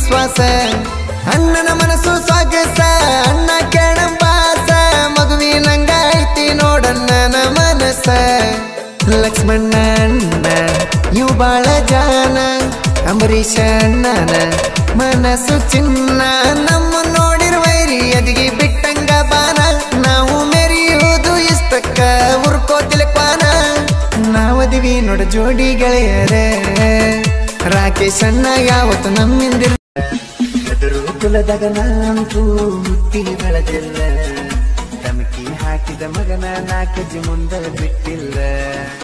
ವಿಶ್ವಾಸ ಅಣ್ಣನ ಮನಸ್ಸು ಸಾಗಸ ಅಣ್ಣ ಕೆಣಂಬಾಸ ಮಗುವಿನಂಗ ಐತಿ ನೋಡಣ್ಣನ ಮನಸ್ಸ ಲಕ್ಷ್ಮಣ ಅಣ್ಣ ಇವು ಬಾಳ ಜಾನ ಅಂಬರೀಷ ಅಣ್ಣನ ಮನಸ್ಸು ಚಿನ್ನ ನಮ್ಮ ನೋಡಿರುವ ವೈರಿ ಅದಿಗೆ ಬಿಟ್ಟಂಗ ಬಾನ ನಾವು ಮೆರೆಯುವುದು ಇಷ್ಟಕ್ಕ ಉರ್ಕೋತಿಲೆ ಪಾನ ನಾವದಿವಿ ನೋಡ ಜೋಡಿ ಗೆಳೆಯರೇ ರಾಕೇಶ್ ಅಣ್ಣ ಯಾವತ್ತು ನಮ್ಮಿಂದಿರ ಎದುರು ಕುಲದಾಗ ನಾನಂತೂ ಹುಟ್ಟಿ ಬೆಳೆದಿಲ್ಲ ತಮಕಿ ಹಾಕಿದ ಮಗನ ನಾಲ್ಕು ಮುಂದೆ ಬಿಟ್ಟಿಲ್ಲ